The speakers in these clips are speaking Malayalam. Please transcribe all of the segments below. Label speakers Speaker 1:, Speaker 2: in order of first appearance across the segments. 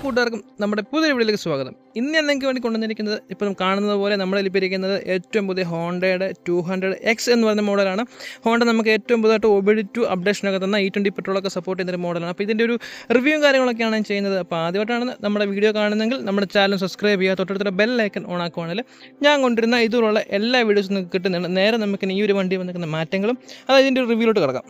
Speaker 1: കൂട്ടുകാർക്കും നമ്മുടെ പുതിയ വീഡിയോയിലേക്ക് സ്വാഗതം ഇന്ന് ഞാൻ നിങ്ങൾക്ക് വേണ്ടി കൊണ്ടുവന്നിരിക്കുന്നത് ഇപ്പം കാണുന്നത് പോലെ നമ്മുടെ ലഭിച്ചിരിക്കുന്നത് ഏറ്റവും പുതിയ ഹോണ്ടയുടെ ടു ഹൺഡ്രഡ് എക്സ് എന്ന് പറയുന്ന മോഡലാണ് ഹോണ്ട നമുക്ക് ഏറ്റവും പുതുതായിട്ട് ഒബിഡി ടു അപ്ഡേഷനൊക്കെ തന്ന ഇ ട്വൻറ്റി പെട്രോളൊക്കെ സപ്പോർട്ട് ചെയ്യുന്ന ഒരു മോഡലാണ് അപ്പോൾ ഇതിൻ്റെ ഒരു റിവ്യൂവും കാര്യങ്ങളൊക്കെയാണ് ഞാൻ ചെയ്യുന്നത് അപ്പോൾ ആദ്യമായിട്ടാണ് നമ്മുടെ വീഡിയോ കാണുന്നതെങ്കിൽ നമ്മുടെ ചാനൽ സബ്സ്ക്രൈബ് ചെയ്യുക തൊട്ടടുത്ത ബെൽ ഐക്കൺ ഓൺ ആക്കുവാണെങ്കിൽ ഞാൻ കൊണ്ടിരുന്ന ഇതുപോലുള്ള എല്ലാ വീഡിയോസും നിങ്ങൾക്ക് കിട്ടുന്നുണ്ട് നേരെ നമുക്ക് ഈ ഒരു വണ്ടി വന്നിരിക്കുന്ന മാറ്റങ്ങളും അതായത് ഇതിൻ്റെ ഒരു റിവ്യൂലോട്ട് കിടക്കാം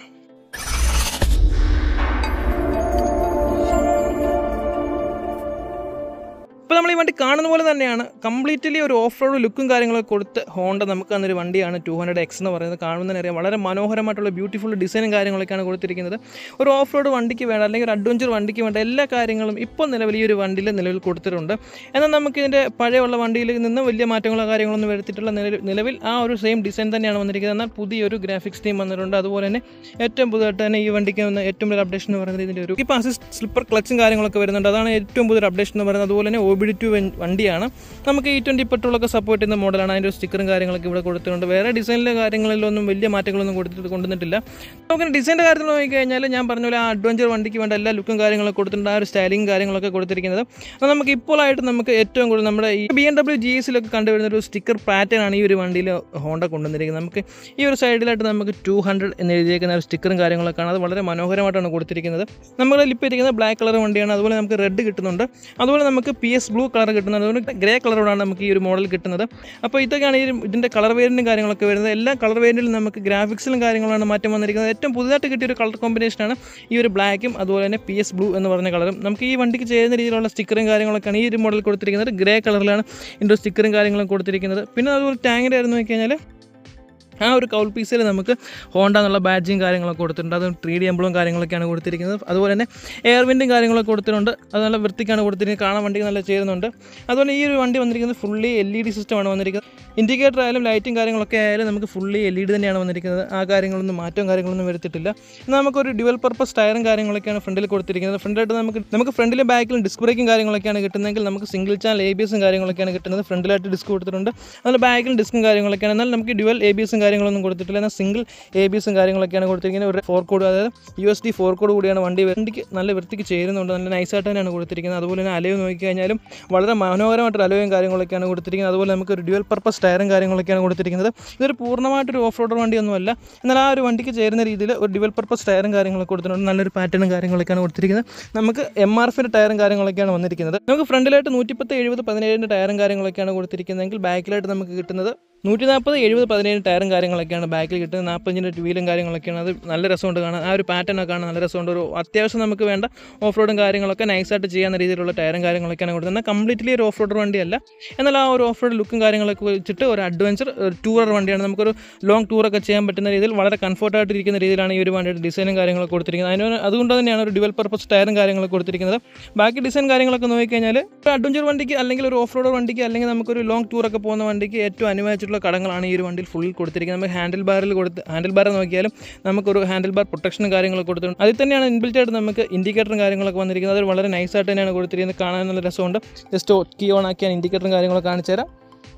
Speaker 1: ഇപ്പോൾ നമ്മൾ ഈ വണ്ടി കാണുന്ന പോലെ തന്നെയാണ് കംപ്ലീറ്റ്ലി ഒരു ഓഫ് റോഡ് ലുക്കും കാര്യങ്ങളൊക്കെ കൊടുത്ത് ഹോണ്ട നമുക്ക് തന്നൊരു വണ്ടിയാണ് ടു ഹൺഡ്രഡ് എക്സ് എന്ന് പറയുന്നത് കാണുന്നതിനറിയാം വളരെ മനോഹരമായിട്ടുള്ള ബ്യൂട്ടിഫുൾ ഡിസൈനും കാര്യങ്ങളൊക്കെയാണ് കൊടുത്തിരിക്കുന്നത് ഒരു ഓഫ് റോഡ് വണ്ടിക്ക് വേണ്ട അല്ലെങ്കിൽ ഒരു അഡ്വഞ്ചർ വണ്ടിക്ക് വേണ്ട എല്ലാ കാര്യങ്ങളും ഇപ്പോൾ നിലവിൽ ഈ ഒരു വണ്ടിയിൽ നിലവിൽ കൊടുത്തിട്ടുണ്ട് എന്നാൽ നമുക്ക് ഇതിൻ്റെ പഴയുള്ള വണ്ടിയിൽ നിന്ന് വലിയ മാറ്റങ്ങളോ കാര്യങ്ങളൊന്നും വരുത്തിയിട്ടുള്ള നിലവിൽ നിലവിൽ ആ ഒരു സെയിം ഡിസൈൻ തന്നെയാണ് വന്നിരിക്കുന്നത് എന്നാൽ പുതിയൊരു ഗ്രാഫിക്സ് ടീം വന്നിട്ടുണ്ട് അതുപോലെ തന്നെ ഏറ്റവും പുതുതായിട്ട് തന്നെ ഈ വണ്ടിക്ക് വന്ന ഏറ്റവും വലിയ അപ്ഡേഷൻ എന്ന് പറയുന്നത് ഇതിൻ്റെ ഒരു ഇപ്പോൾ അസിസ്റ്റ് സ്ലിപ്പർ ക്ലച്ചും കാര്യങ്ങളൊക്കെ വരുന്നുണ്ട് അതാണ് ഏറ്റവും പുതിയൊരു അപ്ഡേഷൻ എന്ന് പറയുന്നത് അതുപോലെ തന്നെ ഒബിഡി ടു വണ്ടിയാണ് നമുക്ക് ഈ ട്വൻറ്റി പെട്രോളൊക്കെ സപ്പോർട്ട് ചെയ്യുന്ന മോഡലാണ് അതിൻ്റെ ഒരു സ്റ്റിക്കറും കാര്യങ്ങളൊക്കെ ഇവിടെ കൊടുത്തിട്ടുണ്ട് വേറെ ഡിസൈനിലെ കാര്യങ്ങളിലൊന്നും വലിയ മാറ്റങ്ങളൊന്നും കൊടുത്തിട്ട് കൊണ്ടുവന്നിട്ടില്ല നമുക്ക് ഡിസൈൻ്റെ കാര്യത്തിൽ നോക്കിക്കഴിഞ്ഞാൽ ഞാൻ പറഞ്ഞ പോലെ ആ അഡ്വഞ്ചർ വണ്ടിക്ക് വേണ്ട എല്ലാ ലുക്കും കാര്യങ്ങളൊക്കെ കൊടുത്തിട്ടുണ്ട് ആ ഒരു സ്റ്റൈലിംഗ് കാര്യങ്ങളൊക്കെ കൊടുത്തിരിക്കുന്നത് അപ്പോൾ നമുക്ക് ഇപ്പോഴായിട്ട് നമുക്ക് ഏറ്റവും കൂടുതൽ നമ്മുടെ ഈ ബി എം ഡബ്ല്യു ജി എസിലൊക്കെ കണ്ടുവരുന്ന ഒരു സ്റ്റിക്കർ പാറ്റേൺ ആണ് ഈ ഒരു വണ്ടിയിൽ ഹോണ്ട കൊണ്ടുവന്നിരിക്കുന്നത് നമുക്ക് ഈ ഒരു സൈഡിലായിട്ട് നമുക്ക് ടു ഹൺഡ്രഡ് എന്ന് എഴുതിയിരിക്കുന്ന ഒരു സ്റ്റിക്കറും കാര്യങ്ങളൊക്കെയാണ് അത് വളരെ മനോഹരമായിട്ടാണ് കൊടുത്തിരിക്കുന്നത് നമ്മുടെ ഇപ്പോൾ ഇരിക്കുന്ന ബ്ലാക്ക് കളർ വണ്ടിയാണ് അതുപോലെ നമുക്ക് റെഡ് കിട്ടുന്നുണ്ട് അതുപോലെ നമുക്ക് പി എസ് ബ്ലൂ കളർ കിട്ടുന്നത് അതുകൊണ്ട് ഗ്രേ കളറോടാണ് നമുക്ക് ഈ ഒരു മോഡൽ കിട്ടുന്നത് അപ്പോൾ ഇതൊക്കെയാണ് ഈ ഇതിൻ്റെ കളർ വേരിയൻറ്റും കാര്യങ്ങളൊക്കെ വരുന്നത് എല്ലാ കളർ വേരിയൻറ്റിലും നമുക്ക് ഗ്രാഫിക്സിലും കാര്യങ്ങളാണ് മാറ്റം വന്നിരിക്കുന്നത് ഏറ്റവും പുതുതായിട്ട് കിട്ടിയ ഒരു കളർ കോമ്പിനേഷനാണ് ഈ ഒരു ബ്ലാക്കും അതുപോലെ തന്നെ പി എസ് ബ്ലൂ എന്ന് പറഞ്ഞ കളറും നമുക്ക് ഈ വണ്ടിക്ക് ചെയ്യുന്ന രീതിയിലുള്ള സ്റ്റിക്കറും കാര്യങ്ങളൊക്കെയാണ് ഈ ഒരു മോഡൽ കൊടുത്തിരിക്കുന്നത് ഗ്രേ കളറിലാണ് ഇതിൻ്റെ സ്റ്റിക്കറും കാര്യങ്ങളും കൊടുത്തിരിക്കുന്നത് പിന്നെ അതുപോലെ ടാങ്കിൻ്റെ ആയിരുന്നു നോക്കിക്കഴിഞ്ഞാൽ ആ ഒരു കൗൾ പീസിൽ നമുക്ക് ഹോണ്ട എന്നുള്ള ബാഡ്ജിങ് കാര്യങ്ങളൊക്കെ കൊടുത്തിട്ടുണ്ട് അത് ത്രീ ഡി എംബ്ലും കാര്യങ്ങളൊക്കെയാണ് കൊടുത്തിരിക്കുന്നത് അതുപോലെ തന്നെ എയർ വിൻഡും കാര്യങ്ങളൊക്കെ കൊടുത്തിട്ടുണ്ട് അത് നല്ല വൃത്തിക്കാണ് കൊടുത്തിരിക്കുന്നത് കാണാൻ വണ്ടി നല്ല ചേരുന്നുണ്ട് അതുപോലെ ഈ ഒരു വണ്ടി വന്നിരിക്കുന്നത് ഫുള്ളി എൽ ഇ ഡി സിസ്റ്റമാണ് വന്നിരിക്കുന്നത് ഇൻഡിക്കേറ്റർ ആയാലും ലൈറ്റും കാര്യങ്ങളൊക്കെ ആയാലും നമുക്ക് ഫുള്ളി എൽ ഇ ഡി തന്നെയാണ് വന്നിരിക്കുന്നത് ആ കാര്യങ്ങളൊന്നും മാറ്റവും കാര്യങ്ങളൊന്നും വരുത്തിയിട്ടില്ല എന്നാൽ നമുക്കൊരു ഡ്യുവൽ പർപ്പസ് ടയറും കാര്യങ്ങളൊക്കെയാണ് ഫ്രണ്ടിൽ കൊടുത്തിരിക്കുന്നത് ഫ്രണ്ടിലായിട്ട് നമുക്ക് നമുക്ക് ഫ്രണ്ടിലും ബാക്കിലും ഡിസ്ക് ബ്രേക്കും കാര്യങ്ങളൊക്കെയാണ് കിട്ടുന്നതെങ്കിൽ നമുക്ക് സിംഗിൾ ചാനൽ എ ബി എസും കാര്യങ്ങളൊക്കെയാണ് കിട്ടുന്നത് ഫ്രണ്ടിലായിട്ട് ഡിസ്ക് കൊടുത്തിട്ടുണ്ട് അതുപോലെ ബാക്കിലും ഡിസ്കും കാര്യങ്ങളൊക്കെയാണ് എന്നാൽ നമുക്ക് ഡ്യുവൽ എ ബി എസും കാര്യങ്ങളൊന്നും കൊടുത്തിട്ടില്ല എന്നാൽ സിംഗിൾ എ ബി എസും കാര്യങ്ങളൊക്കെയാണ് കൊടുത്തിരിക്കുന്നത് ഒരു ഫോർ കോഡ് അതായത് U S D four code കൂടിയാണ് വണ്ടി വണ്ടിക്ക് നല്ല വൃത്തിക്ക് ചേരുന്നുണ്ട് നല്ല നൈസായിട്ട് തന്നെയാണ് കൊടുത്തിരിക്കുന്നത് അതുപോലെ തന്നെ അലവ് നോക്കിക്കഴിഞ്ഞാലും വളരെ മനോഹരമായിട്ടൊരു അലവും കാര്യങ്ങളൊക്കെയാണ് കൊടുത്തിരിക്കുന്നത് അതുപോലെ നമുക്ക് ഒരു ഡ്യുവൽ പർപ്പസ് ടയറും കാര്യങ്ങളൊക്കെയാണ് കൊടുത്തിരിക്കുന്നത് ഇതൊരു പൂർണ്ണമായിട്ടൊരു ഓഫ് റോഡ് വണ്ടിയൊന്നുമല്ല എന്നാൽ ആ ഒരു വണ്ടിക്ക് ചേരുന്ന രീതിയിൽ ഒരു ഡ്യുവൽ പർപ്പസ് ടയറും കാര്യങ്ങളൊക്കെ കൊടുത്തിട്ടുണ്ട് നല്ലൊരു പാറ്റേണും കാര്യങ്ങളൊക്കെയാണ് കൊടുത്തിരിക്കുന്നത് നമുക്ക് എം ആർ എഫിൻ്റെ ടയറും കാര്യങ്ങളൊക്കെയാണ് വന്നിരിക്കുന്നത് നമുക്ക് ഫ്രണ്ടിലായിട്ട് നൂറ്റിപ്പത്ത് എഴുപത് പതിനേഴിൻ്റെ ടയറും കാര്യങ്ങളൊക്കെയാണ് കൊടുത്തിരിക്കുന്നതെങ്കിൽ ബാക്കിലായിട്ട് നമുക്ക് കിട്ടുന്നത് നൂറ്റി നാൽപ്പത് എഴുപത് പതിനേഴ് ടയറും കാര്യങ്ങളൊക്കെയാണ് ബാക്കിൽ കിട്ടുന്നത് നാൽപ്പഞ്ചിൻ്റെ വീലും കാര്യങ്ങളൊക്കെയാണ് അത് നല്ല രസമുണ്ട് കാണാൻ ആ ഒരു പാറ്റേൺ ഒക്കെ കാണാൻ നല്ല രസമുണ്ട് ഒരു അത്യാവശ്യം നമുക്ക് വേണ്ട ഓഫ് റോഡും കാര്യങ്ങളൊക്കെ നൈസായിട്ട് ചെയ്യാവുന്ന രീതിയിലുള്ള ടയറും കാര്യങ്ങളൊക്കെയാണ് കൊടുക്കുന്നത് കംപ്ലീറ്റ്ലി ഒരു ഓഫ് റോഡ് വണ്ടിയല്ല എന്നാൽ ആ ഒരു ഓഫ് റോഡ് ലുക്കും കാര്യങ്ങളൊക്കെ വെച്ചിട്ട് ഒരു അഡ്വഞ്ചർ ഒരു ടൂറർ വണ്ടിയാണ് നമുക്കൊരു ലോങ് ടൂറൊക്കെ ചെയ്യാൻ പറ്റുന്ന രീതിയിൽ വളരെ കംഫർട്ടായിട്ട് ഇരിക്കുന്ന രീതിയിലാണ് ഈ ഒരു വണ്ടിയുടെ ഡിസൈനും കാര്യങ്ങളൊക്കെ കൊടുത്തിരിക്കുന്നത് അതിന് അതുകൊണ്ട് തന്നെയാണ് ഒരു ഡ്യുവൽ പർപ്പസ് ടയറും കാര്യങ്ങളൊക്കെ കൊടുത്തിരിക്കുന്നത് ബാക്കി ഡിസൈൻ കാര്യങ്ങളൊക്കെ നോക്കിക്കഴിഞ്ഞാൽ ഒരു അഡ്വഞ്ചർ വണ്ടിക്ക് അല്ലെങ്കിൽ ഒരു ഓഫ് റോഡ് വണ്ടിക്ക് അല്ലെങ്കിൽ നമുക്കൊരു ലോങ് ടൂറൊക്കെ പോകുന്ന വണ്ടിക്ക് ഏറ്റവും അനുയോജിച്ചിട്ടുള്ള ഘടകങ്ങളാണ് ഈ ഒരു വണ്ടിയിൽ ഫുള്ളിൽ കൊടുത്തിരിക്കുന്നത് നമുക്ക് ഹാൻഡിൽ ബാറിൽ കൊടുത്ത് ഹാൻഡിൽ ബാർ നോക്കിയാലും നമുക്കൊരു ഹാൻഡിൽ ബാർ പ്രൊട്ടക്ഷനും കാര്യങ്ങളൊക്കെ കൊടുത്തിട്ടുണ്ട് അതിൽ തന്നെയാണ് ഇൻബിൽറ്റ് ആയിട്ട് നമുക്ക് ഇൻഡിക്കേറ്ററും കാര്യങ്ങളൊക്കെ വന്നിരിക്കുന്നത് അത് വളരെ നൈസായിട്ട് തന്നെയാണ് കൊടുത്തിരിക്കുന്നത് കാണാൻ നല്ല രസമുണ്ട് ജസ്റ്റ് കീ ഓൺ ആക്കിയാൽ ഇൻഡിക്കേറ്ററും കാര്യങ്ങളൊക്കെ കാണിച്ചു തരാം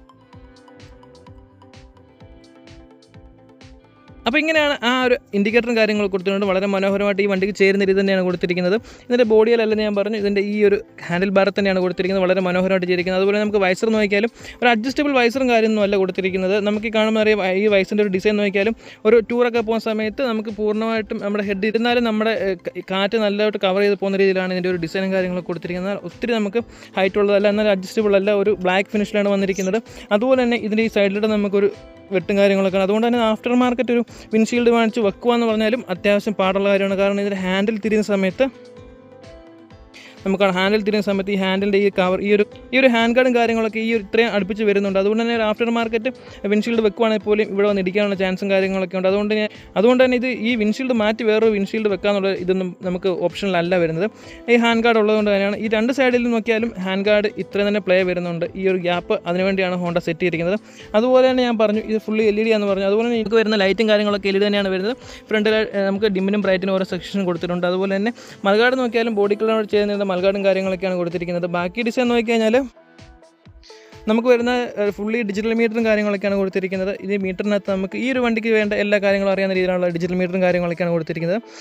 Speaker 1: അപ്പോൾ ഇങ്ങനെയാണ് ആ ഒരു ഇൻഡിക്കേറ്ററും കാര്യങ്ങളൊക്കെ കൊടുത്തിട്ടുണ്ട് വളരെ മനോഹരമായിട്ട് ഈ വണ്ടിക്ക് ചേരുന്ന രീതി തന്നെയാണ് കൊടുത്തിരിക്കുന്നത് ഇതിൻ്റെ ബോഡിയിലല്ല ഞാൻ പറഞ്ഞു ഇതിൻ്റെ ഈ ഒരു ഹാൻഡിൽ ബാർ തന്നെയാണ് കൊടുത്തിരിക്കുന്നത് വളരെ മനോഹരമായിട്ട് ചെയ്തിരിക്കുന്നത് അതുപോലെ നമുക്ക് വൈസർ നോക്കിയാലും ഒരു അഡ്ജസ്റ്റബിൾ വൈസറും കാര്യമൊന്നും അല്ല കൊടുത്തിരിക്കുന്നത് നമുക്ക് ഈ കാണുമ്പോൾ അറിയാം ഈ വൈസിൻ്റെ ഒരു ഡിസൈൻ നോക്കിയാലും ഒരു ടൂറൊക്കെ പോകുന്ന സമയത്ത് നമുക്ക് പൂർണ്ണമായിട്ടും നമ്മുടെ ഹെഡ് ഇരുന്നാലും നമ്മുടെ ഏഹ്, കാറ്റ് നല്ലതായിട്ട് കവർ ചെയ്ത് പോകുന്ന രീതിയിലാണ് ഇതിൻ്റെ ഒരു ഡിസൈനും കാര്യങ്ങളൊക്കെ കൊടുത്തിരിക്കുന്നത് എന്നാൽ ഒത്തിരി നമുക്ക് ഹൈറ്റ് ഉള്ളതല്ല എന്നാൽ അഡ്ജസ്റ്റബിൾ അല്ല ഒരു ബ്ലാക്ക് ഫിനിഷിലാണ് വന്നിരിക്കുന്നത് അതുപോലെ തന്നെ ഇതിൻ്റെ ഈ സൈഡിലൂടെ നമുക്കൊരു വെട്ടും കാര്യങ്ങളൊക്കെ ആണ്. അതുകൊണ്ട് തന്നെ ആഫ്റ്റർ മാർക്കറ്റ് ഒരു വിൻഷീൽഡ് വാങ്ങിച്ച് വെക്കുക എന്ന് പറഞ്ഞാലും അത്യാവശ്യം പാടുള്ള കാര്യമാണ് കാരണം ഇതിൻ്റെ ഹാൻഡിൽ തിരിയുന്ന സമയത്ത് നമുക്ക് ഹാൻഡിൽ തിരിയുന്ന സമയത്ത് ഈ ഹാൻഡിലിൻ്റെ ഈ കവർ ഈ ഒരു ഈ ഒരു ഹാൻഡ് ഗാർഡും കാര്യങ്ങളൊക്കെ ഈ ഒരു ഇത്രയും അടുപ്പിച്ച് വരുന്നുണ്ട് അതുകൊണ്ട് തന്നെ ഒരു ആഫ്റ്റർ മാർക്കറ്റ് വിൻഷീൽഡ് വെക്കുവാണെങ്കിൽ പോലും ഇവിടെ വന്ന് ഇടിക്കാനുള്ള ചാൻസും കാര്യങ്ങളൊക്കെ ഉണ്ട് അതുകൊണ്ട് ഞാൻ അതുകൊണ്ട് തന്നെ ഇത് ഈ വിൻഷീൽഡ് മാറ്റി വേറൊരു വിൻഷീൽഡ് വെക്കാന്നുള്ള ഇതൊന്നും നമുക്ക് ഓപ്ഷനിലല്ല വരുന്നത് ഈ ഹാൻഡ് ഗാർഡ് ഉള്ളതുകൊണ്ട് തന്നെയാണ് ഈ രണ്ട് സൈഡിൽ നോക്കിയാലും ഹാൻഡ് ഗാർഡ് ഇത്രയും തന്നെ പ്ലേ വരുന്നുണ്ട് ഈ ഒരു ഗ്യാപ്പ് അതിനുവേണ്ടിയാണ് ഹോണ്ട സെറ്റ് ചെയ്തിരിക്കുന്നത് അതുപോലെ തന്നെ ഞാൻ പറഞ്ഞു ഇത് ഫുള്ളി എൽ ഇ ഡി എന്ന് പറഞ്ഞു അതുപോലെ തന്നെ നമുക്ക് വരുന്ന ലൈറ്റും കാര്യങ്ങളൊക്കെ എൽ ഇ ഡി തന്നെയാണ് വരുന്നത് ഫ്രണ്ടിൽ നമുക്ക് ഡിമ്മിനും ബ്രൈറ്റിനും ഓരോ സെക്ഷൻ കൊടുത്തിട്ടുണ്ട് അതുപോലെ തന്നെ മൽഗാർഡ് നോക്കിയാലും ബോഡി കളർ ചെയ്യുന്നത് മൽഗാർഡും കാര്യങ്ങളൊക്കെയാണ് കൊടുത്തിരിക്കുന്നത് ബാക്കി ഡിസൈൻ നോക്കിക്കഴിഞ്ഞാൽ നമുക്ക് വരുന്ന ഫുള്ളി ഡിജിറ്റൽ മീറ്ററും കാര്യങ്ങളൊക്കെയാണ് കൊടുത്തിരിക്കുന്നത് ഈ മീറ്ററിനകത്ത് നമുക്ക് ഈ ഒരു വണ്ടിക്ക് വേണ്ട എല്ലാ കാര്യങ്ങളും അറിയാവുന്ന രീതിയിലുള്ള ഡിജിറ്റൽ മീറ്ററും കാര്യങ്ങളൊക്കെയാണ് കൊടുത്തിരിക്കുന്നത്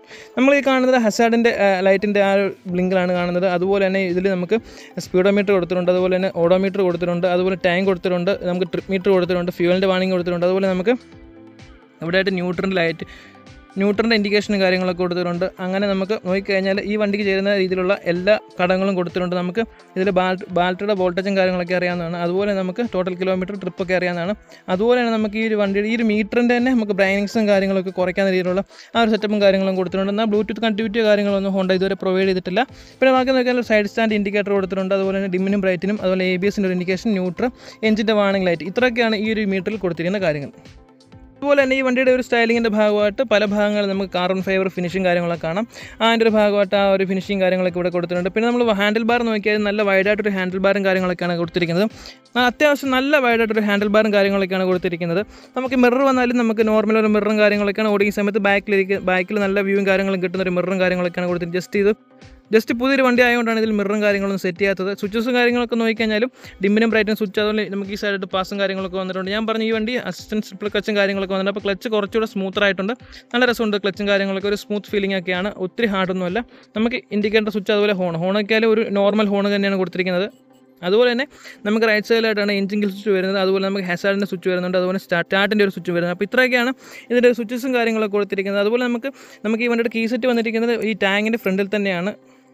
Speaker 1: നമ്മൾ ഈ കാണുന്നത് ഹസാഡിൻ്റെ ലൈറ്റിൻ്റെ ആ ഒരു ബ്ലിങ്കിലാണ് കാണുന്നത് അതുപോലെ തന്നെ ഇതിൽ നമുക്ക് സ്പീഡോമീറ്റർ കൊടുത്തിട്ടുണ്ട് അതുപോലെ തന്നെ ഓഡോമീറ്റർ കൊടുത്തിട്ടുണ്ട് അതുപോലെ ടാങ്ക് കൊടുത്തിട്ടുണ്ട് നമുക്ക് ട്രിപ്പ് മീറ്റർ കൊടുത്തിട്ടുണ്ട് ഫ്യൂവലിൻ്റെ വാണിംഗ് കൊടുത്തിട്ടുണ്ട് അതുപോലെ നമുക്ക് ഇവിടെയായിട്ട് ന്യൂട്രൻ ലൈറ്റ് ന്യൂട്രൻ്റെ ഇൻഡിക്കേഷനും കാര്യങ്ങളൊക്കെ കൊടുത്തിട്ടുണ്ട് അങ്ങനെ നമുക്ക് നോക്കിക്കഴിഞ്ഞാൽ ഈ വണ്ടിക്ക് ചേരുന്ന രീതിയിലുള്ള എല്ലാ ഘടകങ്ങളും കൊടുത്തിട്ടുണ്ട് നമുക്ക് ഇതിൽ ബാറ്റ് ബാറ്ററിയുടെ വോൾട്ടേജും കാര്യങ്ങളൊക്കെ അറിയാവുന്നതാണ് അതുപോലെ നമുക്ക് ടോട്ടൽ കിലോമീറ്റർ ട്രിപ്പൊക്കെ അറിയാവുന്നതാണ് അതുപോലെ തന്നെ നമുക്ക് ഈ ഒരു വണ്ടിയുടെ ഈ ഒരു മീറ്ററിൻ്റെ തന്നെ നമുക്ക് ബ്രൈനിങ്സും കാര്യങ്ങളൊക്കെ കുറയ്ക്കാൻ രീതിയിലുള്ള ആ ഒരു സെറ്റപ്പും കാര്യങ്ങളും കൊടുത്തിട്ടുണ്ട് എന്നാൽ ബ്ലൂടൂത്ത് കണക്ടിവിറ്റി കാര്യങ്ങളൊന്നും ഹോണ്ട ഇതുവരെ പ്രൊവൈഡ് ചെയ്തിട്ടില്ല പിന്നെ ബാക്കി നോക്കിയാൽ സൈഡ് സ്റ്റാൻഡ് ഇൻഡിക്കേറ്റർ കൊടുത്തിട്ടുണ്ട് അതുപോലെ തന്നെ ഡിമ്മിനും ബ്രൈറ്റിനും അതുപോലെ എ ബി എസിൻ്റെ ഒരു ഇൻഡിക്കേഷൻ ന്യൂട്രൽ എഞ്ചിൻ്റെ വാണിംഗ് ലൈറ്റ് ഇത്രയൊക്കെയാണ് ഈ ഒരു മീറ്ററിൽ കൊടുത്തിരിക്കുന്ന കാര്യങ്ങൾ അതുപോലെ തന്നെ ഈ വണ്ടിയുടെ ഒരു സ്റ്റൈലിങ്ങിൻ്റെ ഭാഗമായിട്ട് പല ഭാഗങ്ങളിൽ നമുക്ക് കാർബൺ ഫൈബർ ഫിനിഷിങ് കാര്യങ്ങളൊക്കെ കാണാം അതിൻ്റെ ഒരു ഭാഗമായിട്ട് ആ ഒരു ഫിനിഷിങ് കാര്യങ്ങളൊക്കെ ഇവിടെ കൊടുത്തിട്ടുണ്ട് പിന്നെ നമ്മൾ ഹാൻഡിൽ ബാർ നോക്കിയാൽ നല്ല വൈഡായിട്ടൊരു ഹാൻഡിൽ ബാറും കാര്യങ്ങളൊക്കെയാണ് കൊടുത്തിരിക്കുന്നത് ആ അത്യാവശ്യം നല്ല വൈഡായിട്ടൊരു ഹാൻഡിൽ ബാറും കാര്യങ്ങളൊക്കെയാണ് കൊടുത്തിരിക്കുന്നത് നമുക്ക് മിറർ വന്നാലും നമുക്ക് നോർമൽ ഒരു മിററും കാര്യങ്ങളൊക്കെയാണ് ഓടിക്കുന്ന സമയത്ത് ബാക്കിലിരിക്കുക ബാക്കിൽ നല്ല വ്യൂവും കാര്യങ്ങളും കിട്ടുന്ന ഒരു മിററും കാര്യങ്ങളൊക്കെയാണ് കൊടുത്തിരിക്കുന്നത് ജസ്റ്റ് ഇത് ജസ്റ്റ് പുതിയൊരു വണ്ടി ആയതുകൊണ്ടാണ് ഇതിൽ മിററും കാര്യങ്ങളൊന്നും സെറ്റ് ചെയ്യാത്തത് സ്വിച്ചസും കാര്യങ്ങളൊക്കെ നോക്കിക്കഴിഞ്ഞാലും ഡിമ്മിനും ബ്രൈറ്റും സ്വിച്ച് അതുപോലെ നമുക്ക് ഈ സൈഡിട്ട് പാസും കാര്യങ്ങളൊക്കെ വന്നിട്ടുണ്ട് ഞാൻ പറഞ്ഞു ഈ വണ്ടി അസിസ്റ്റൻസ് ട്രിപ്പിൾ ക്ലച്ചും കാര്യങ്ങളൊക്കെ വന്നിട്ടുണ്ട് അപ്പോൾ ക്ലച്ച് കുറച്ചുകൂടെ സ്മൂത്ത് ആയിട്ടുണ്ട് നല്ല രസമുണ്ട് ക്ലച്ചും കാര്യങ്ങളൊക്കെ ഒരു സ്മൂത്ത് ഫീലിംഗ് ഒക്കെയാണ് ഒത്തിരി ഹാർഡൊന്നുമല്ല നമുക്ക് ഇൻഡിക്കേറ്റർ സ്വിച്ച് അതുപോലെ ഹോൺ ഹോണൊക്കെ ഒരു നോർമൽ ഹോൺ തന്നെയാണ് കൊടുത്തിരിക്കുന്നത് അതുപോലെ തന്നെ നമുക്ക് റൈറ്റ് സൈഡിലായിട്ടാണ് എഞ്ചിൻ കിൽ സ്വിച്ച് വരുന്നത് അതുപോലെ നമുക്ക് ഹെസാഡിൻ്റെ സ്വിച്ച് വരുന്നുണ്ട് അതുപോലെ സ്റ്റാർട്ടിൻ്റെ ഒരു സ്വിച്ച് വരുന്നത് അപ്പോൾ ഇത്രയൊക്കെയാണ് ഇതിൻ്റെ സ്വിച്ചസും കാര്യങ്ങളൊക്കെ കൊടുത്തിരിക്കുന്നത് അതുപോലെ നമുക്ക് നമുക്ക് ഈ വണ്ടിയുടെ കീ സെറ്റ് വന്നിരിക്കുന്നത് ഈ ടാങ്കിൻ്റെ ഫ്രണ്ടിൽ തന്നെയാണ്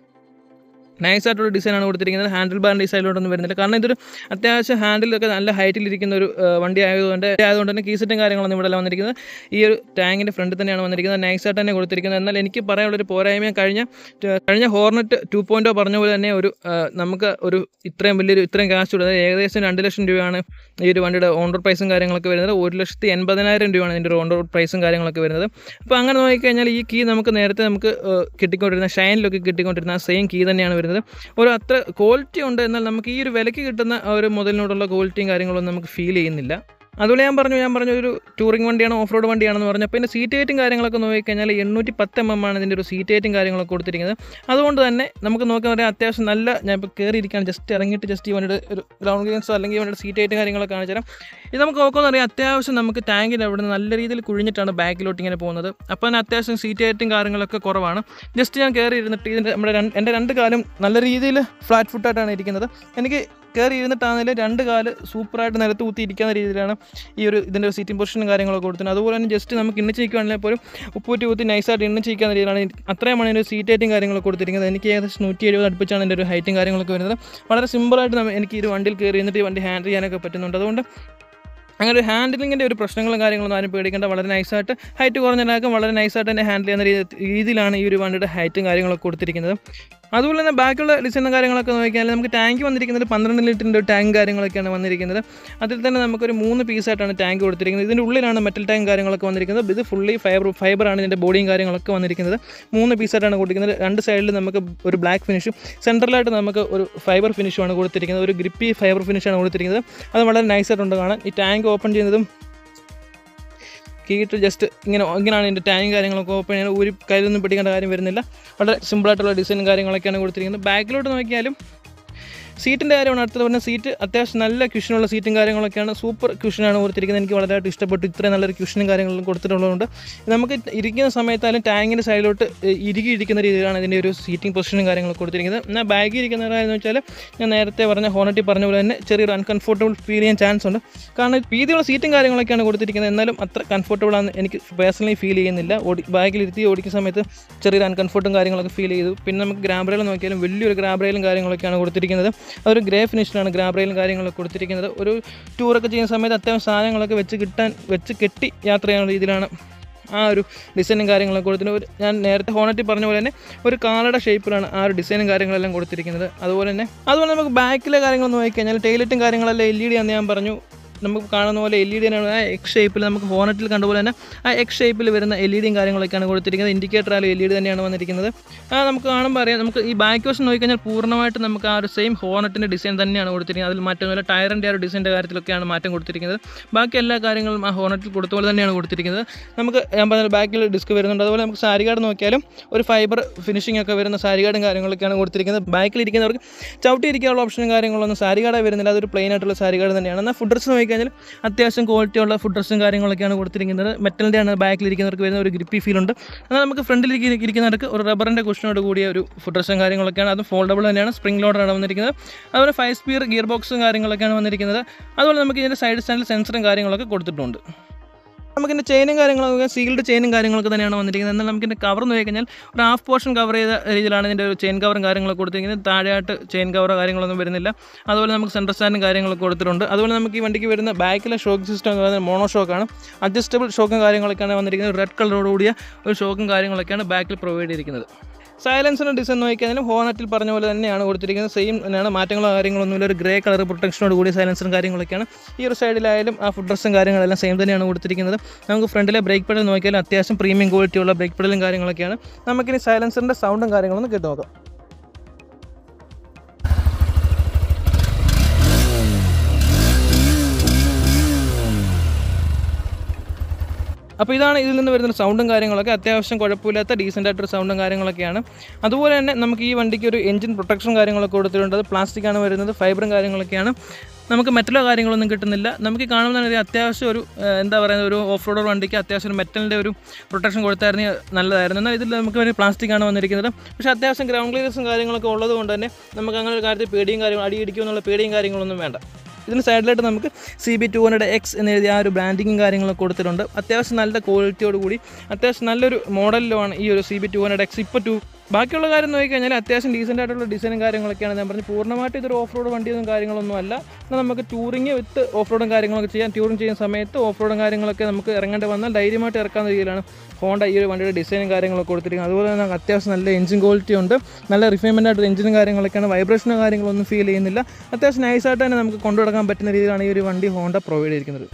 Speaker 1: നൈസായിട്ടുള്ള ഡിസൈനാണ് കൊടുത്തിരിക്കുന്നത് ഹാൻഡിൽ ബാറിൻ്റെ ഈ സൈഡിലോട്ടൊന്നും വരുന്നില്ല കാരണം ഇതൊരു അത്യാവശ്യം ഹാൻഡിലൊക്കെ നല്ല ഹൈറ്റിലിരിക്കുന്ന ഒരു ആ, വണ്ടി ആയതുകൊണ്ട് ആയതുകൊണ്ട് തന്നെ കീസെറ്റും കാര്യങ്ങളൊന്നും ഇവിടെ അല്ല വന്നിരിക്കുന്നത് ഈ ഒരു ടാങ്കിൻ്റെ ഫ്രണ്ടിൽ തന്നെയാണ് വന്നിരിക്കുന്നത് നൈസായിട്ട് തന്നെ കൊടുത്തിരിക്കുന്നത് എന്നാൽ എനിക്ക് പറയാനുള്ളൊരു പോരായ്മ കഴിഞ്ഞ കഴിഞ്ഞ ഹോർണറ്റ് ടു പോയിൻറ്റോ പറഞ്ഞ പോലെ തന്നെ ഒരു ആ, നമുക്ക് ഒരു ഇത്രയും വലിയൊരു ഇത്രയും കാശ് കൊടുത്തത് ഏകദേശം രണ്ട് ലക്ഷം രൂപയാണ് ഈ ഒരു വണ്ടിയുടെ ഓൺ റോഡ് പ്രൈസും കാര്യങ്ങളൊക്കെ വരുന്നത് ഒരു ലക്ഷത്തി എൺപതിനായിരം രൂപയാണ് ഇതിൻ്റെ ഒരു ഓൺ റോഡ് പ്രൈസും കാര്യങ്ങളൊക്കെ വരുന്നത് അപ്പോൾ അങ്ങനെ നോക്കിക്കഴിഞ്ഞാൽ ഈ കീ നമുക്ക് നേരത്തെ നമുക്ക് ആ, കിട്ടിക്കൊണ്ടിരുന്ന ഷൈനിലൊക്കെ കിട്ടിക്കൊണ്ടിരുന്ന ആ സെയിം കീ തന്നെയാണ് വരുന്നത് ഒരു അത്ര ക്വാളിറ്റി ഉണ്ട് എന്നാൽ നമുക്ക് ഈ ഒരു വിലയ്ക്ക് കിട്ടുന്ന ആ ഒരു മുതലിനോടുള്ള ക്വാളിറ്റിയും കാര്യങ്ങളൊന്നും നമുക്ക് ഫീൽ ചെയ്യുന്നില്ല അതുപോലെ ഞാൻ പറഞ്ഞു ഞാൻ പറഞ്ഞു ഒരു ടൂറിംഗ് വണ്ടിയാണ് ഓഫ് റോഡ് വണ്ടിയാണെന്ന് പറഞ്ഞു അപ്പോൾ ഇതിൻ്റെ സീറ്റ് ഹൈറ്റും കാര്യങ്ങളൊക്കെ നോക്കിക്കഴിഞ്ഞാൽ എണ്ണൂറ്റി പത്ത് എം എം ആണ് ഇതിൻ്റെ ഒരു സീറ്റ് ഹൈറ്റും കാര്യങ്ങളൊക്കെ കൊടുത്തിരിക്കുന്നത് അതുകൊണ്ട് തന്നെ നമുക്ക് നോക്കാൻ പറയാം അത്യാവശ്യം നല്ല ഞാൻ ഇപ്പോൾ കയറിയിരിക്കുകയാണ് ജസ്റ്റ് ഇറങ്ങിയിട്ട് ജസ്റ്റ് ഈ വണ്ടിയുടെ ഒരു ഗ്രൗണ്ട് ക്ലിയൻസോ അല്ലെങ്കിൽ ഈ വണ്ടിയുടെ സീറ്റ് ഹൈറ്റും കാര്യങ്ങളൊക്കെ കാണിച്ചു തരാം ഇത് നമുക്ക് നോക്കുമെന്ന് അറിയാം അത്യാവശ്യം നമുക്ക് ടാങ്കിൻ്റെ അവിടെ നിന്ന് നല്ല രീതിയിൽ കുഴിഞ്ഞിട്ടാണ് ബാക്കിലോട്ട് ഇങ്ങനെ പോകുന്നത് അപ്പോൾ തന്നെ അത്യാവശ്യം സീറ്റ് ഹൈറ്റും കാര്യങ്ങളൊക്കെ കുറവാണ് ജസ്റ്റ് ഞാൻ കയറി ഇരുന്നിട്ട് ഇതിൻ്റെ നമ്മുടെ രണ്ട് എൻ്റെ രണ്ട് കാലും നല്ല രീതിയിൽ ഫ്ലാറ്റ് ഫുട്ടായിട്ടാണ് ഇരിക്കുന്നത് എനിക്ക് കയറി ഇരുന്നിട്ടാണെങ്കിലും രണ്ട് കാല് സൂപ്പറായിട്ട് നിലത്ത് കുത്തി ഇരിക്കുന്ന രീതിയിലാണ് ഈ ഒരു ഇതിൻ്റെ ഒരു സീറ്റിംഗ് പൊസിഷനും കാര്യങ്ങളൊക്കെ കൊടുത്തത് അതുപോലെ തന്നെ ജസ്റ്റ് നമുക്ക് ഇണ്ണിച്ച് നിൽക്കുകയാണെങ്കിൽ പോലും ഉപ്പൂറ്റി കുത്തി നൈസായിട്ട് ഇണ്ണിച്ച് നിൽക്കുന്ന രീതിയിലാണ് ഇത് അത്രയുമാണ് ഇതിൻ്റെ സീറ്റ് ഹൈറ്റും കാര്യങ്ങളൊക്കെ കൊടുത്തിരിക്കുന്നത് എനിക്ക് ഏകദേശം നൂറ്റി എഴുപത് അടുപ്പിച്ചാണ് എൻ്റെ ഒരു ഹൈറ്റും കാര്യങ്ങളൊക്കെ വരുന്നത് വളരെ സിമ്പിളായിട്ട് നമ്മ- എനിക്ക് ഈ ഒരു വണ്ടിയിൽ കയറി ഇരുന്നിട്ട് ഈ വണ്ടി ഹാൻഡിൽ ചെയ്യാനൊക്കെ പറ്റുന്നുണ്ട് അതുകൊണ്ട് അങ്ങനെ ഒരു ഹാൻഡിലിങ്ങിൻ്റെ ഒരു പ്രശ്നങ്ങളും കാര്യങ്ങളൊന്നും ആരും പേടിക്കേണ്ട വളരെ നൈസായിട്ട് ഹൈറ്റ് കുറഞ്ഞ ഒരാൾക്കും വളരെ നൈസായിട്ട് തന്നെ ഹാൻഡിൽ ചെയ്യുന്ന രീതി- രീതിയിലാണ് ഈ ഒരു വണ്ടിയുടെ ഹൈറ്റും കാര്യങ്ങളൊക്കെ കൊടുത്തിരിക്കുന്നത് അതുപോലെ തന്നെ ബാക്കിയുള്ള ഡിസൈനും കാര്യങ്ങളൊക്കെ നോക്കിയാൽ നമുക്ക് ടാങ്ക് വന്നിരിക്കുന്നത് പന്ത്രണ്ട് ലിറ്ററിൻ്റെ ഒരു ടാങ്ക് കാര്യങ്ങളൊക്കെയാണ് വന്നിരിക്കുന്നത് അതിൽ തന്നെ നമുക്കൊരു മൂന്ന് പീസായിട്ടാണ് ടാങ്ക് കൊടുത്തിരിക്കുന്നത് ഇതിൻ്റെ ഉള്ളിലാണ് മെറ്റൽ ടാങ്ക് കാര്യങ്ങളൊക്കെ വന്നിരിക്കുന്നത് ഇത് ഫുള്ളി ഫൈബർ ഫൈബറാണ് ഇതിൻ്റെ ബോഡിയും കാര്യങ്ങളൊക്കെ വന്നിരിക്കുന്നത് മൂന്ന് പീസായിട്ടാണ് കൊടുത്തിരിക്കുന്നത് രണ്ട് സൈഡിൽ നമുക്ക് ഒരു ബ്ലാക്ക് ഫിനിഷും സെൻട്രലായിട്ട് നമുക്ക് ഒരു ഫൈബർ ഫിനിഷുമാണ് കൊടുത്തിരിക്കുന്നത് ഒരു ഗ്രിപ്പി ഫൈബർ ഫിനിഷാണ് കൊടുത്തിരിക്കുന്നത് അത് വളരെ നൈസായിട്ടുണ്ട് കാണാൻ ഈ ടാങ്ക് ഓപ്പൺ ചെയ്യുന്നതും കീട്ട് ജസ്റ്റ് ഇങ്ങനെ ഇങ്ങനെയാണ് ഇതിൻ്റെ ടാങ്ക് കാര്യങ്ങളൊക്കെ ഓപ്പൺ ചെയ്യാൻ ഒരു കയ്യിലൊന്നും പിടിക്കേണ്ട കാര്യം വരുന്നില്ല വളരെ സിമ്പിളായിട്ടുള്ള ഡിസൈനും കാര്യങ്ങളൊക്കെയാണ് കൊടുത്തിരിക്കുന്നത് ബാക്കിലോട്ട് നോക്കിയാലും സീറ്റിൻ്റെ കാര്യമാണ് അടുത്തത് പറഞ്ഞാൽ സീറ്റ് അത്യാവശ്യം നല്ല ക്യൂഷനുള്ള സീറ്റും കാര്യങ്ങളൊക്കെയാണ് സൂപ്പർ ക്യൂഷനാണ് കൊടുത്തിരിക്കുന്നത് എനിക്ക് വളരെയായിട്ട് ഇഷ്ടപ്പെട്ടു ഇത്രയും നല്ലൊരു ക്യൂഷനും കാര്യങ്ങളും കൊടുത്തിട്ടുള്ളതുകൊണ്ട് നമുക്ക് ഇരിക്കുന്ന സമയത്തായാലും ടാങ്കിൻ്റെ സൈഡിലോട്ട് ഇറുകി ഇരിക്കുന്ന രീതിയിലാണ് ഇതിൻ്റെ ഒരു സീറ്റിംഗ് പൊസിഷനും കാര്യങ്ങളൊക്കെ കൊടുത്തിരിക്കുന്നത് എന്നാൽ ബാഗിൽ ഇരിക്കുന്നവരായെന്ന് വെച്ചാൽ ഞാൻ നേരത്തെ പറഞ്ഞ ഹോണറ്റി പറഞ്ഞ പോലെ തന്നെ ചെറിയൊരു അൺകംഫർട്ടബിൾ ഫീൽ ചെയ്യാൻ ചാൻസ് ഉണ്ട് കാരണം വീതിയുള്ള സീറ്റും കാര്യങ്ങളൊക്കെയാണ് കൊടുത്തിരിക്കുന്നത് എന്നാലും അത്ര കംഫർട്ടബിൾ ആണ് എനിക്ക് പേഴ്സണലി ഫീൽ ചെയ്യുന്നില്ല ഓടി ബാഗിലിരുത്തി ഓടിക്കുന്ന സമയത്ത് ചെറിയൊരു അൺകംഫർട്ടും കാര്യങ്ങളൊക്കെ ഫീൽ ചെയ്തു പിന്നെ നമുക്ക് ഗ്രാബ് റെയിൽ നോക്കിയാലും വലിയൊരു ഗ്രാബ് റെയിലും കാര്യങ്ങളൊക്കെയാണ് കൊടുത്തിരിക്കുന്നത് അതൊരു ഗ്രേ ഫിനിഷിലാണ് ഗ്രാബ് റെയിലും കാര്യങ്ങളൊക്കെ കൊടുത്തിരിക്കുന്നത് ഒരു ടൂറൊക്കെ ചെയ്യുന്ന സമയത്ത് അത്യാവശ്യം സാധനങ്ങളൊക്കെ വെച്ച് കിട്ടാൻ വെച്ച് കെട്ടി യാത്ര ചെയ്യുന്ന രീതിയിലാണ് ആ ഒരു ഡിസൈനും കാര്യങ്ങളൊക്കെ കൊടുത്തിട്ട് ഒരു ഞാൻ നേരത്തെ ഹോണറ്റി പറഞ്ഞ പോലെ തന്നെ ഒരു കാലയുടെ ഷേപ്പിലാണ് ആ ഒരു ഡിസൈനും കാര്യങ്ങളെല്ലാം കൊടുത്തിരിക്കുന്നത് അതുപോലെ തന്നെ അതുപോലെ നമുക്ക് ബാക്കിലെ കാര്യങ്ങൾ നോക്കിക്കഴിഞ്ഞാൽ ടൈലറ്റും കാര്യങ്ങളെല്ലാം എൽ ഇ ഡി ആണെന്ന് ഞാൻ പറഞ്ഞു നമുക്ക് കാണുന്ന പോലെ എൽ ഇ ഡി തന്നെയാണ് ആ എക്സ് ഷേപ്പിൽ നമുക്ക് ഹോണറ്റിൽ കണ്ടുപോലെ തന്നെ ആ എക്സ് ഷേപ്പിൽ വരുന്ന എൽ ഇ ഡിയും കാര്യങ്ങളൊക്കെയാണ് കൊടുത്തിരിക്കുന്നത് ഇൻഡിക്കേറ്റർ ആയാലും എൽ ഇ ഡി തന്നെയാണ് വന്നിരിക്കുന്നത് ആ നമുക്ക് കാണുമ്പോൾ അറിയാം നമുക്ക് ഈ ബാക്ക് വശം നോക്കിക്കഴിഞ്ഞാൽ പൂർണ്ണമായിട്ട് നമുക്ക് ആ ഒരു സെയിം ഹോണറ്റിൻ്റെ ഡിസൈൻ തന്നെയാണ് കൊടുത്തിരിക്കുന്നത് അതിൽ മാറ്റമില്ല ടയറിൻ്റെ ആ ഒരു ഡിസൈൻ്റെ കാര്യത്തിലൊക്കെയാണ് മാറ്റം കൊടുത്തിരിക്കുന്നത് ബാക്കി എല്ലാ കാര്യങ്ങളും ആ ഹോണറ്റിൽ കൊടുത്ത പോലെ തന്നെയാണ് കൊടുത്തിരിക്കുന്നത് നമുക്ക് ഞാൻ പറഞ്ഞ ബാക്കിൽ ഡിസ്ക് വരുന്നുണ്ട് അതുപോലെ നമുക്ക് സാരി കാർഡ് നോക്കിയാലും ഒരു ഫൈബർ ഫിനിഷിംഗ് ഒക്കെ വരുന്ന സാരി കാർഡും കാര്യങ്ങളൊക്കെയാണ് കൊടുത്തിരിക്കുന്നത് ബാക്കിൽ ഇരിക്കുന്നവർക്ക് ചവിട്ടി ഇരിക്കാനുള്ള ഓപ്ഷനും കാര്യങ്ങളൊന്നും സാരി കാർഡ് വരുന്നില്ല അതൊരു പ്ലെയിൻ ആയിട്ടുള്ള സാരി കാർഡ് തന്നെയാണ് എന്നാൽ ഫുഡ്രസ് നോക്കി നോക്കിക്കഴിഞ്ഞാൽ അത്യാവശ്യം ക്വാളിറ്റിയുള്ള ഫുഡ് ഡ്രസ്സും കാര്യങ്ങളൊക്കെയാണ് കൊടുത്തിരിക്കുന്നത് മെറ്റലിൻ്റെയാണ് ബാക്കിലിരിക്കുന്നവർക്ക് വരുന്ന ഒരു ഗ്രിപ്പി ഫീൽ ഉണ്ട് എന്നാൽ നമുക്ക് ഫ്രണ്ടിൽ ഇരിക്കുന്നവർക്ക് ഒരു റബ്ബറിൻ്റെ കുഷനോട് കൂടിയ ഒരു ഫുഡ് ഡ്രസ്സും കാര്യങ്ങളൊക്കെയാണ് അത് ഫോൾഡബിൾ തന്നെയാണ് സ്പ്രിംഗ് ലോഡറാണ് വന്നിരിക്കുന്നത് അതുപോലെ ഫൈവ് സ്പീർ ഗിയർ ബോക്സും കാര്യങ്ങളൊക്കെയാണ് വന്നിരിക്കുന്നത് അതുപോലെ നമുക്ക് ഇതിൻ്റെ സൈഡ് സ്റ്റാൻഡിൽ സെൻസറും കാര്യങ്ങളൊക്കെ കൊടുത്തിട്ടുണ്ട് നമുക്കിൻ്റെ ചെയിനും കാര്യങ്ങളൊക്കെ സീൽഡ് ചെയിനും കാര്യങ്ങളൊക്കെ തന്നെയാണ് വന്നിരിക്കുന്നത് എന്നാൽ നമുക്കിൻ്റെ കവർ നോക്കി കഴിഞ്ഞാൽ ഒരു ഹാഫ് പോർഷൻ കവർ ചെയ്ത രീതിയിലാണ് ഇതിൻ്റെ ഒരു ചെയിൻ കവറും കാര്യങ്ങളൊക്കെ കൊടുത്തിരിക്കുന്നത് താഴെയായിട്ട് ചെയിൻ കവറോ കാര്യങ്ങളൊന്നും വരുന്നില്ല അതുപോലെ നമുക്ക് സെൻറ്റർ സ്റ്റാൻഡും കാര്യങ്ങളൊക്കെ കൊടുത്തിട്ടുണ്ട് അതുപോലെ നമുക്ക് ഈ വണ്ടിക്ക് വരുന്ന ബാക്കിലെ ഷോക്ക് സിസ്റ്റം എന്ന് പറയുന്നത് മോണോ ഷോക്കാണ് അഡ്ജസ്റ്റബിൾ ഷോക്കും കാര്യങ്ങളൊക്കെയാണ് വന്നിരിക്കുന്നത് റെഡ് കളറോട് കൂടിയ ഒരു ഷോക്കും കാര്യങ്ങളൊക്കെയാണ് ബാക്കിൽ പ്രൊവൈഡ് ചെയ്തിരിക്കുന്നത് സൈലൻസിൻ്റെ ഡിസൈൻ നോക്കിക്കഴിഞ്ഞാലും ഹോണറ്റിൽ പറഞ്ഞ പോലെ തന്നെയാണ് കൊടുത്തിരിക്കുന്നത് സെയിം തന്നെയാണ് മാറ്റങ്ങളോ കാര്യങ്ങളൊന്നുമില്ല ഒരു ഗ്രേ കളർ പ്രൊട്ടക്ഷനോട് കൂടി സൈലൻസറും കാര്യങ്ങളൊക്കെയാണ് ഈ ഒരു സൈഡിലായാലും ആ ഫുഡ് ഡ്രസ്സും കാര്യങ്ങളെല്ലാം സെയിം തന്നെയാണ് കൊടുത്തിരിക്കുന്നത് നമുക്ക് ഫ്രണ്ടിലെ ബ്രേക്ക് പെഡൽ നോക്കിയാലും അത്യാവശ്യം പ്രീമിയം ക്വാളിറ്റിയുള്ള ബ്രേക്ക് പെഡലും കാര്യങ്ങളൊക്കെയാണ് നമുക്കിനി സൈലൻസറിൻ്റെ സൗണ്ടും കാര്യങ്ങളൊന്നും കേട്ട് നോക്കാം അപ്പോൾ ഇതാണ് ഇതിൽ നിന്ന് വരുന്ന സൗണ്ടും കാര്യങ്ങളൊക്കെ അത്യാവശ്യം കുഴപ്പമില്ലാത്ത ഡീസൻ്റ് ആയിട്ടൊരു സൗണ്ടും കാര്യങ്ങളൊക്കെയാണ് അതുപോലെ തന്നെ നമുക്ക് ഈ വണ്ടിക്ക് ഒരു എഞ്ചിൻ പ്രൊട്ടക്ഷൻ കാര്യങ്ങളൊക്കെ കൊടുത്തിട്ടുണ്ട് അത് പ്ലാസ്റ്റിക് ആണ് വരുന്നത് ഫൈബറും കാര്യങ്ങളൊക്കെയാണ് നമുക്ക് മെറ്റലോ കാര്യങ്ങളൊന്നും കിട്ടുന്നില്ല നമുക്ക് ഈ കാണുമ്പോൾ തന്നെ അത്യാവശ്യം ഒരു ഏഹ്, എന്താ പറയുന്നത് ഒരു ഓഫ് റോഡർ വണ്ടിക്ക് അത്യാവശ്യം ഒരു മെറ്റലിൻ്റെ ഒരു പ്രൊട്ടക്ഷൻ കൊടുത്തായിരുന്നെങ്കിൽ നല്ലതായിരുന്നു എന്നാൽ ഇതിൽ നമുക്ക് ഒരു പ്ലാസ്റ്റിക് ആണ് വന്നിരിക്കുന്നത് പക്ഷേ അത്യാവശ്യം ഗ്രൗണ്ട് ക്ലിയറൻസും കാര്യങ്ങളൊക്കെ ഉള്ളത് കൊണ്ട് തന്നെ നമുക്ക് അങ്ങനെ ഒരു കാര്യത്തിൽ പേടിയും കാര്യങ്ങളും അടി ഇടിക്കുമെന്നുള്ള പേടിയും കാര്യങ്ങളൊന്നും വേണ്ട ഇതിന് സൈഡിലായിട്ട് നമുക്ക് C B two hundred X എന്ന് എഴുതിയ ആ ഒരു ബ്രാൻഡിങ്ങും കാര്യങ്ങളൊക്കെ കൊടുത്തിട്ടുണ്ട് അത്യാവശ്യം നല്ല ക്വാളിറ്റിയോട് കൂടി അത്യാവശ്യം നല്ലൊരു മോഡലിലുമാണ് ഈ ഒരു C B two hundred X ഇപ്പോൾ ടു ബാക്കിയുള്ള കാര്യം നോക്കിക്കഴിഞ്ഞാൽ അത്യാവശ്യം ഡീസൻ്റ് ആയിട്ടുള്ള ഡിസൈനും കാര്യങ്ങളൊക്കെയാണ് ഞാൻ പറഞ്ഞത് പൂർണ്ണമായിട്ട് ഇതൊരു ഓഫ് റോഡ് വണ്ടിയൊന്നും കാര്യങ്ങളൊന്നും അല്ല എന്നാൽ നമുക്ക് ടൂറിങ് വിത്ത് ഓഫ് റോഡും കാര്യങ്ങളൊക്കെ ചെയ്യാം ടൂറിങ് ചെയ്യുന്ന സമയത്ത് ഓഫ് റോഡും കാര്യങ്ങളൊക്കെ നമുക്ക് ഇറങ്ങേണ്ടി വന്നാൽ ധൈര്യമായിട്ട് ഇറക്കാവുന്ന രീതിയിലാണ് ഹോണ്ട ഈ ഒരു വണ്ടിയുടെ ഡിസൈനും കാര്യങ്ങളൊക്കെ കൊടുത്തിരിക്കുന്നത് അതുപോലെ തന്നെ അത്യാവശ്യം നല്ല എഞ്ചിൻ ക്വാളിറ്റി ഉണ്ട് നല്ല റിഫൈൻമെൻ്റ് ആയിട്ട് എഞ്ചിനും കാര്യങ്ങളൊക്കെയാണ് വൈബ്രേഷനോ കാര്യങ്ങളൊന്നും ഫീൽ ചെയ്യുന്നില്ല അത്യാവശ്യം നൈസായിട്ട് തന്നെ നമുക്ക് കൊണ്ടുനടക്കാൻ പറ്റുന്ന രീതിയിലാണ് ഈ ഒരു വണ്ടി ഹോണ്ട പ്രൊവൈഡ് ചെയ്തിരിക്കുന്നത്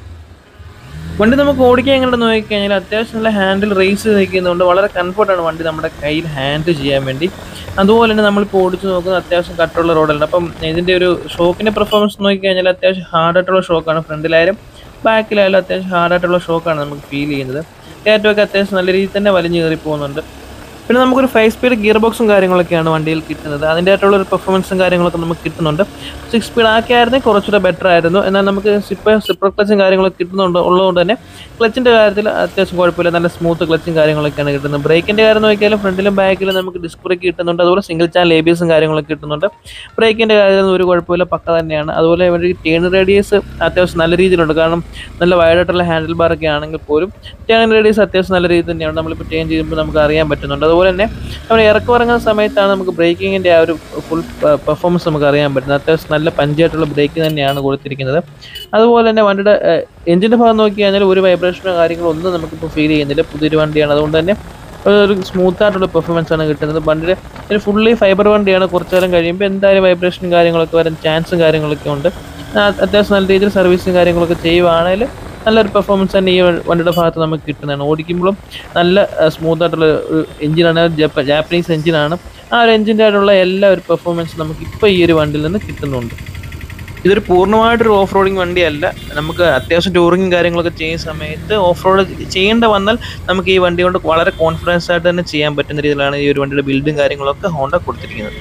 Speaker 1: വണ്ടി നമുക്ക് ഓടിക്കാൻ എങ്ങനെ നോക്കിക്കഴിഞ്ഞാൽ അത്യാവശ്യം നല്ല ഹാൻഡിൽ റേസ് നിൽക്കുന്നതുകൊണ്ട് വളരെ കംഫർട്ടാണ് വണ്ടി നമ്മുടെ കയ്യിൽ ഹാൻഡിൽ ചെയ്യാൻ വേണ്ടി അതുപോലെ തന്നെ നമ്മളിപ്പോൾ ഓടിച്ച് നോക്കുന്നത് അത്യാവശ്യം കട്ടുള്ള റോഡല്ല അപ്പം ഇതിൻ്റെ ഒരു ഷോക്കിൻ്റെ പെർഫോമൻസ് നോക്കിക്കഴിഞ്ഞാൽ അത്യാവശ്യം ഹാർഡായിട്ടുള്ള ഷോക്കാണ് ഫ്രണ്ടിലായാലും ബാക്കിലായാലും അത്യാവശ്യം ഹാർഡായിട്ടുള്ള ഷോക്കാണ് നമുക്ക് ഫീൽ ചെയ്യുന്നത് കയറ്റമൊക്കെ അത്യാവശ്യം നല്ല രീതിയിൽ തന്നെ വലിഞ്ഞു കയറി പോകുന്നുണ്ട് പിന്നെ നമുക്കൊരു ഫൈവ് സ്പീഡ് ഗിയർ ബോക്സും കാര്യങ്ങളൊക്കെയാണ് വണ്ടിയിൽ കിട്ടുന്നത് അതിൻ്റെ ആയിട്ടുള്ള ഒരു പെർഫോമൻസും കാര്യങ്ങളൊക്കെ നമുക്ക് കിട്ടുന്നുണ്ട് സിക്സ് സ്പീഡ് ആക്കിയായിരുന്നെങ്കിൽ കുറച്ചുകൂടെ ബെറ്റർ ആയിരുന്നു എന്നാൽ നമുക്ക് സിപ്പർ സിപ്പർ ക്ലച്ചും കാര്യങ്ങളൊക്കെ കിട്ടുന്നുണ്ട് ഉള്ളതുകൊണ്ട് തന്നെ ക്ലച്ചിൻ്റെ കാര്യത്തിൽ അത്യാവശ്യം കുഴപ്പമില്ല നല്ല സ്മൂത്ത് ക്ലച്ചും കാര്യങ്ങളൊക്കെയാണ് കിട്ടുന്നത് ബ്രേക്കിൻ്റെ കാര്യം നോക്കിയാലും ഫ്രണ്ടിലും ബാക്കിലും നമുക്ക് ഡിസ്ക് ബ്രേക്ക് കിട്ടുന്നുണ്ട് അതുപോലെ സിംഗിൾ ചാനൽ എ ബി എസും കാര്യങ്ങളൊക്കെ കിട്ടുന്നുണ്ട് ബ്രേക്കിൻ്റെ കാര്യത്തിൽ ഒരു കുഴപ്പമില്ല പക്ക തന്നെയാണ് അതുപോലെ ഇവരുടെ ടേൺ റേഡിയസ് അത്യാവശ്യം നല്ല രീതിയിലുണ്ട് കാരണം നല്ല വൈഡായിട്ടുള്ള ഹാൻഡിൽ ബാർ ഒക്കെ ആണെങ്കിൽ പോലും ടേൺ റേഡിയസ് അത്യാവശ്യം നല്ല രീതിയിൽ തന്നെയാണ് നമ്മളിപ്പോൾ ടേൺ ചെയ്യുമ്പോൾ നമുക്ക് അറിയാൻ പറ്റുന്നുണ്ട് അതുപോലെ തന്നെ നമ്മൾ ഇറക്കം ഇറങ്ങുന്ന സമയത്താണ് നമുക്ക് ബ്രേക്കിങ്ങിൻ്റെ ആ ഒരു ഫുൾ പെർഫോമൻസ് നമുക്ക് അറിയാൻ പറ്റുന്നത് അത്യാവശ്യം നല്ല പഞ്ചായിട്ടുള്ള ബ്രേക്ക് തന്നെയാണ് കൊടുത്തിരിക്കുന്നത് അതുപോലെ തന്നെ വണ്ടിയുടെ എഞ്ചിൻ്റെ ഭാഗം നോക്കി കഴിഞ്ഞാൽ ഒരു വൈബ്രേഷനോ കാര്യങ്ങളോ ഒന്നും നമുക്കിപ്പോൾ ഫീൽ ചെയ്യുന്നില്ല പുതിയൊരു വണ്ടിയാണ് അതുകൊണ്ട് തന്നെ ഒരു സ്മൂത്ത് ആയിട്ടുള്ള പെർഫോമൻസ് ആണ് കിട്ടുന്നത് വണ്ടിയുടെ ഒരു ഫുള്ളി ഫൈബർ വണ്ടിയാണ് കുറച്ചു കാലം കഴിയുമ്പോൾ എന്തായാലും വൈബ്രേഷനും കാര്യങ്ങളൊക്കെ വരാൻ ചാൻസും കാര്യങ്ങളൊക്കെ ഉണ്ട് ആ, അത്യാവശ്യം നല്ല രീതിയിൽ സർവീസും കാര്യങ്ങളൊക്കെ ചെയ്യുവാണെങ്കിൽ നല്ലൊരു പെർഫോമൻസ് തന്നെ ഈ വണ്ടിയുടെ ഭാഗത്ത് നമുക്ക് കിട്ടുന്നതാണ് ഓടിക്കുമ്പോഴും നല്ല സ്മൂത്ത് ആയിട്ടുള്ള ഒരു എഞ്ചിനാണ് ജപ്പ ജാപ്പനീസ് എഞ്ചിനാണ് ആ ഒരു എഞ്ചിൻ്റെ ആയിട്ടുള്ള എല്ലാ ഒരു പെർഫോമൻസും നമുക്ക് ഇപ്പോൾ ഈ ഒരു വണ്ടിയിൽ നിന്ന് കിട്ടുന്നുണ്ട് ഇതൊരു പൂർണ്ണമായിട്ടൊരു ഓഫ് റോഡിങ് വണ്ടിയല്ല നമുക്ക് അത്യാവശ്യം ടൂറിങ്ങും കാര്യങ്ങളൊക്കെ ചെയ്യുന്ന സമയത്ത് ഓഫ് റോഡ് ചെയ്യേണ്ട വന്നാൽ നമുക്ക് ഈ വണ്ടി കൊണ്ട് വളരെ കോൺഫിഡൻസ് ആയിട്ട് തന്നെ ചെയ്യാൻ പറ്റുന്ന രീതിയിലാണ് ഈ ഒരു വണ്ടിയുടെ ബിൽഡും കാര്യങ്ങളൊക്കെ ഹോണ്ട കൊടുത്തിരിക്കുന്നത്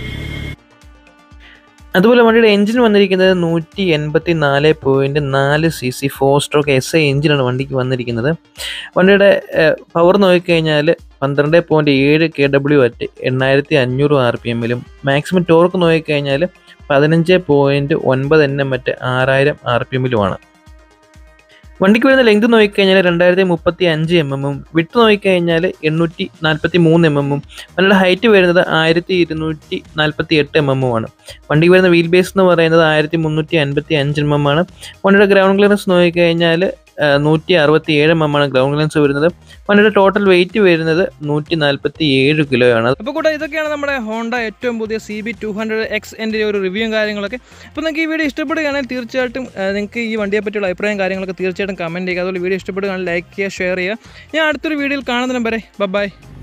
Speaker 1: അതുപോലെ വണ്ടിയുടെ എഞ്ചിൻ വന്നിരിക്കുന്നത് നൂറ്റി എൺപത്തി നാല് പോയിൻറ്റ് നാല് C C four stroke S I എഞ്ചിനാണ് വണ്ടിക്ക് വന്നിരിക്കുന്നത് വണ്ടിയുടെ പവർ നോക്കിക്കഴിഞ്ഞാൽ പന്ത്രണ്ട് പോയിൻറ്റ് ഏഴ് കെ ഡബ്ല്യു അറ്റ് എണ്ണായിരത്തി അഞ്ഞൂറ് ആർ പി എമ്മിലും മാക്സിമം ടോർക്ക് നോക്കിക്കഴിഞ്ഞാൽ പതിനഞ്ച് പോയിൻറ്റ് ഒൻപത് എൻ എം മറ്റ് ആറായിരം ആർ പി എമ്മിലുമാണ് വണ്ടിക്ക് വരുന്ന ലെങ്ത് നോക്കിക്കഴിഞ്ഞാൽ രണ്ടായിരത്തി മുപ്പത്തി അഞ്ച് എം എമ്മും വിട്ട് നോക്കിക്കഴിഞ്ഞാൽ എണ്ണൂറ്റി നാൽപ്പത്തി മൂന്ന് എം എമ്മും വണ്ടിയുടെ ഹൈറ്റ് വരുന്നത് ആയിരത്തി ഇരുന്നൂറ്റി നാൽപ്പത്തി എട്ട് എം എമ്മും ആണ് വണ്ടിക്ക് വരുന്ന വീൽ ബേസ് എന്ന് പറയുന്നത് ആയിരത്തി മുന്നൂറ്റി അൻപത്തി അഞ്ച് എം എം ആണ് വണ്ടിയുടെ ഗ്രൗണ്ട് ക്ലിയറൻസ് നോക്കിക്കഴിഞ്ഞാൽ നൂറ്റി അറുപത്തി ഏഴ് എം എം ആണ് ഗ്രൗണ്ട് ക്ലിയറൻസ് വരുന്നത് വണ്ടിയുടെ ടോട്ടൽ വെയിറ്റ് വരുന്നത് നൂറ്റി നാൽപ്പത്തി ഏഴ് കിലോ ആണ് അപ്പോൾ കൂടെ ഇതൊക്കെയാണ് നമ്മുടെ ഹോണ്ട ഏറ്റവും പുതിയ C B two hundred X എൻ്റെ ഒരു റിവ്യൂവും കാര്യങ്ങളൊക്കെ അപ്പോൾ നിങ്ങൾക്ക് ഈ വീഡിയോ ഇഷ്ടപ്പെടുകയാണെങ്കിൽ തീർച്ചയായിട്ടും ആ, നിങ്ങൾക്ക് ഈ വണ്ടിയെ പറ്റിയുള്ള അഭിപ്രായം കാര്യങ്ങളൊക്കെ തീർച്ചയായിട്ടും കമൻറ്റ് ചെയ്യുക അതുപോലെ വീഡിയോ ഇഷ്ടപ്പെടുകയാണെങ്കിൽ ലൈക്ക് ചെയ്യുക ഷെയർ ചെയ്യുക ഞാൻ അടുത്തൊരു വീഡിയോയിൽ കാണുന്നതിനും വരെ ബൈ